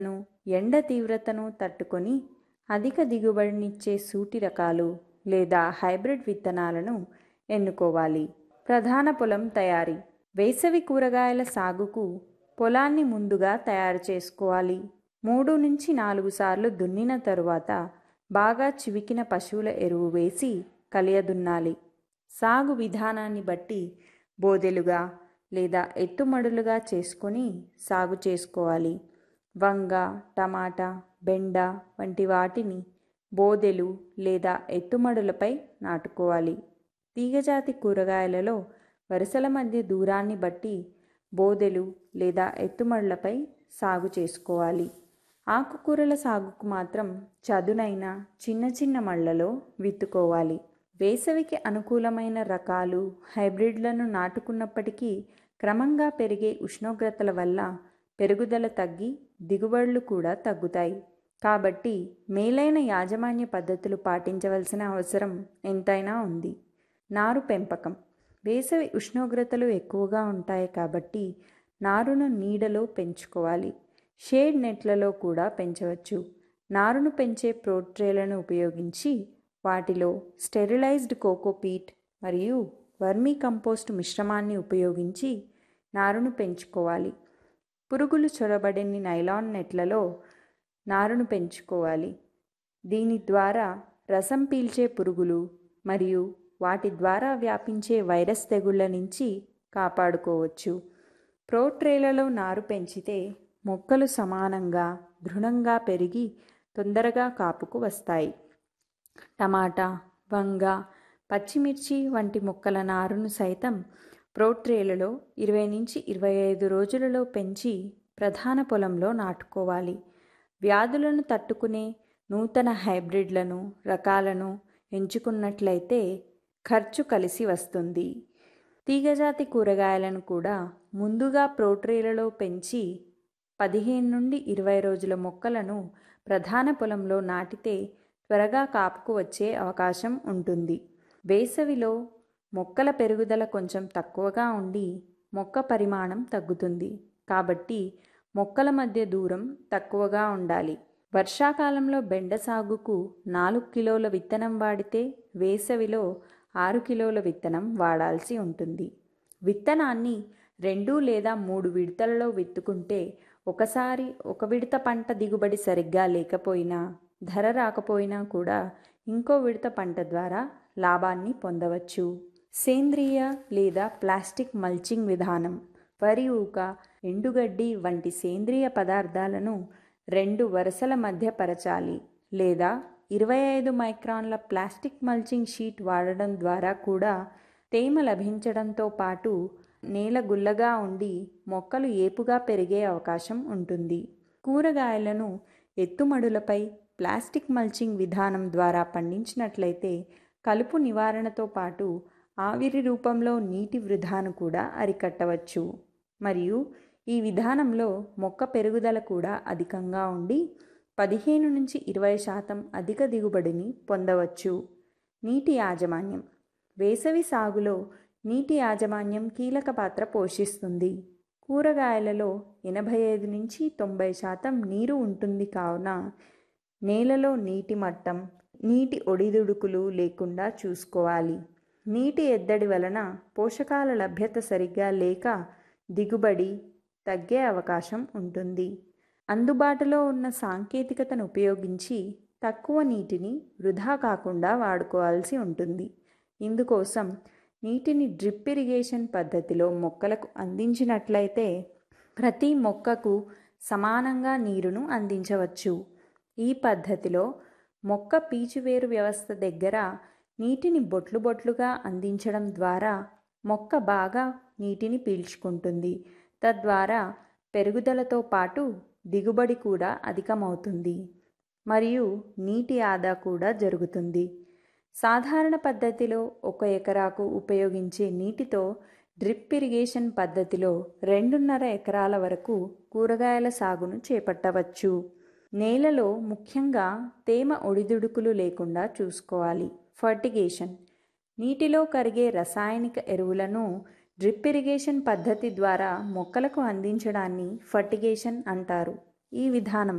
ను ఎండ తీవ్రతను తట్టుకొని అధిక దిగుబడినిచ్చే సూటి రకాలు లేదా హైబ్రిడ్ విత్తనాలను ఎన్నుకోవాలి ప్రధాన పొలం తయారీ వేసవి కూరగాయల సాగుకు పొలాన్ని ముందుగా తయారు చేసుకోవాలి మూడు నుంచి నాలుగు సార్లు దున్నిన తరువాత బాగా చివికిన పశువుల ఎరువు వేసి కలియదున్నాలి సాగు విధానాన్ని బట్టి బోదెలుగా లేదా ఎత్తుమడులుగా చేసుకొని సాగు చేసుకోవాలి వంగ టమాటా బెండ వంటి వాటిని బోదెలు లేదా ఎత్తుమడులపై నాటుకోవాలి తీగజాతి కూరగాయలలో వరుసల మధ్య దూరాన్ని బట్టి బోదెలు లేదా ఎత్తుమడులపై సాగు చేసుకోవాలి ఆకుకూరల సాగుకు మాత్రం చదునైన చిన్న చిన్న మళ్ళలో విత్తుకోవాలి వేసవికి అనుకూలమైన రకాలు హైబ్రిడ్లను నాటుకున్నప్పటికీ క్రమంగా పెరిగే ఉష్ణోగ్రతల వల్ల పెరుగుదల తగ్గి దిగుబడులు కూడా తగ్గుతాయి కాబట్టి మేలైన యాజమాన్య పద్ధతులు పాటించవలసిన అవసరం ఎంతైనా ఉంది నారు పెంపకం వేసవి ఉష్ణోగ్రతలు ఎక్కువగా ఉంటాయి కాబట్టి నారును నీడలో పెంచుకోవాలి షేడ్ నెట్లలో కూడా పెంచవచ్చు నారును పెంచే ప్రోట్రేలను ఉపయోగించి వాటిలో స్టెరిలైజ్డ్ కోకోపీట్ మరియు వర్మీ కంపోస్ట్ మిశ్రమాన్ని ఉపయోగించి నారును పెంచుకోవాలి పురుగులు చొరబడని నైలాన్ నెట్లలో నారును పెంచుకోవాలి దీని ద్వారా రసం పీల్చే పురుగులు మరియు వాటి ద్వారా వ్యాపించే వైరస్ తెగుళ్ల నుంచి కాపాడుకోవచ్చు ప్రోట్రేలలో నారు పెంచితే మొక్కలు సమానంగా దృఢంగా పెరిగి తొందరగా కాపుకు వస్తాయి టమాటా వంగ పచ్చిమిర్చి వంటి మొక్కల నారును సైతం ప్రోట్రేలలో ఇరవై నుంచి ఇరవై ఐదు రోజులలో పెంచి ప్రధాన పొలంలో నాటుకోవాలి వ్యాధులను తట్టుకునే నూతన హైబ్రిడ్లను రకాలను ఎంచుకున్నట్లయితే ఖర్చు కలిసి వస్తుంది తీగజాతి కూరగాయలను కూడా ముందుగా ప్రోట్రేలలో పెంచి పదిహేను నుండి ఇరవై రోజుల మొక్కలను ప్రధాన పొలంలో నాటితే త్వరగా కాపుకు వచ్చే అవకాశం ఉంటుంది వేసవిలో మొక్కల పెరుగుదల కొంచెం తక్కువగా ఉండి మొక్క పరిమాణం తగ్గుతుంది కాబట్టి మొక్కల మధ్య దూరం తక్కువగా ఉండాలి వర్షాకాలంలో బెండ సాగుకు నాలుగు కిలోల విత్తనం వాడితే వేసవిలో ఆరు కిలోల విత్తనం వాడాల్సి ఉంటుంది విత్తనాన్ని రెండు లేదా మూడు విడతలలో విత్తుకుంటే ఒకసారి ఒక విడత పంట దిగుబడి సరిగ్గా లేకపోయినా ధర రాకపోయినా కూడా ఇంకో విడత పంట ద్వారా లాభాన్ని పొందవచ్చు సేంద్రియ లేదా ప్లాస్టిక్ మల్చింగ్ విధానం వరి ఊక ఎండుగడ్డి వంటి సేంద్రియ పదార్థాలను రెండు వరుసల మధ్య పరచాలి లేదా ఇరవై ఐదు మైక్రాన్ల ప్లాస్టిక్ మల్చింగ్ షీట్ వాడడం ద్వారా కూడా తేమ లభించడంతో పాటు నేల గుల్లగా ఉండి మొక్కలు ఏపుగా పెరిగే అవకాశం ఉంటుంది కూరగాయలను ఎత్తుమడులపై ప్లాస్టిక్ మల్చింగ్ విధానం ద్వారా పండించినట్లయితే కలుపు నివారణతో పాటు ఆవిరి రూపంలో నీటి వృధాను కూడా అరికట్టవచ్చు మరియు ఈ విధానంలో మొక్క పెరుగుదల కూడా అధికంగా ఉండి పదిహేను నుంచి ఇరవై శాతం అధిక దిగుబడిని పొందవచ్చు నీటి యాజమాన్యం వేసవి సాగులో నీటి యాజమాన్యం కీలక పాత్ర పోషిస్తుంది కూరగాయలలో ఎనభై ఐదు నుంచి తొంభై శాతం నీరు ఉంటుంది కావున నేలలో నీటి మట్టం నీటి ఒడిదుడుకులు లేకుండా చూసుకోవాలి నీటి ఎద్దడి వలన పోషకాల లభ్యత సరిగ్గా లేక దిగుబడి తగ్గే అవకాశం ఉంటుంది అందుబాటులో ఉన్న సాంకేతికతను ఉపయోగించి తక్కువ నీటిని వృధా కాకుండా వాడుకోవాల్సి ఉంటుంది ఇందుకోసం నీటిని డ్రిప్ ఇరిగేషన్ పద్ధతిలో మొక్కలకు అందించినట్లయితే ప్రతి మొక్కకు సమానంగా నీరును అందించవచ్చు ఈ పద్ధతిలో మొక్క పీచువేరు వ్యవస్థ దగ్గర నీటిని బొట్లు బొట్లుగా అందించడం ద్వారా మొక్క బాగా నీటిని పీల్చుకుంటుంది తద్వారా పెరుగుదలతో పాటు దిగుబడి కూడా అధికమవుతుంది మరియు నీటి ఆదా కూడా జరుగుతుంది సాధారణ పద్ధతిలో ఒక ఎకరాకు ఉపయోగించే నీటితో డ్రిప్ ఇరిగేషన్ పద్ధతిలో రెండున్నర ఎకరాల వరకు కూరగాయల సాగును చేపట్టవచ్చు నేలలో ముఖ్యంగా తేమ ఒడిదుడుకులు లేకుండా చూసుకోవాలి ఫర్టిగేషన్ నీటిలో కరిగే రసాయనిక ఎరువులను డ్రిప్ ఇరిగేషన్ పద్ధతి ద్వారా మొక్కలకు అందించడాన్ని ఫర్టిగేషన్ అంటారు ఈ విధానం